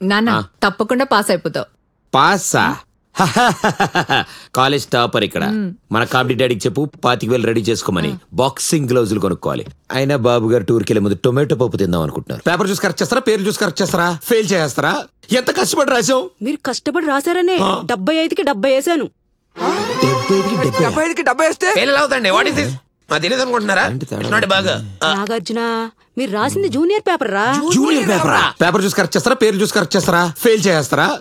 నాన్న తప్పకుండా పాస్ అయిపోతావు పాసా కాలేజ్ టాపర్ ఇక్కడ మన కామెడీ డాడీకి చెప్పు పాతిక వేలు రెడీ చేసుకోమని బాక్సింగ్ గ్లౌజులు కొనుక్కోవాలి అయినా బాబు గారు టూర్కి వెళ్ళే ముందు టొమాటో పప్పు తిందాం అనుకుంటున్నారు పేపర్ చూసి కరెక్ట్ చేస్తారా పేరు చూసి కరెక్ట్ చేస్తారా ఫెయిల్ చేస్తారా ఎంత కష్టపడి రాసాం మీరు కష్టపడి రాశారనే డెబ్బై ఐదుకి డెబ్బై వేసాను డెబ్బై ఐదుకి డెబ్బై వేస్తే ఫెయిల్ అవుతండి వాట్ ఇస్ దిస్ మా తెలియదు అనుకుంటున్నారా అంటే తేడా It's not బాగా నాగార్జున మీరు రాసింది జూనియర్ పేపర్ రా జూనియర్ పేపర్ పేపర్ చూసి కరెక్ట్ చేస్తారా పేరు చూసి కరెక్ట్ చేస్తారా ఫెయిల్ చేస్తారా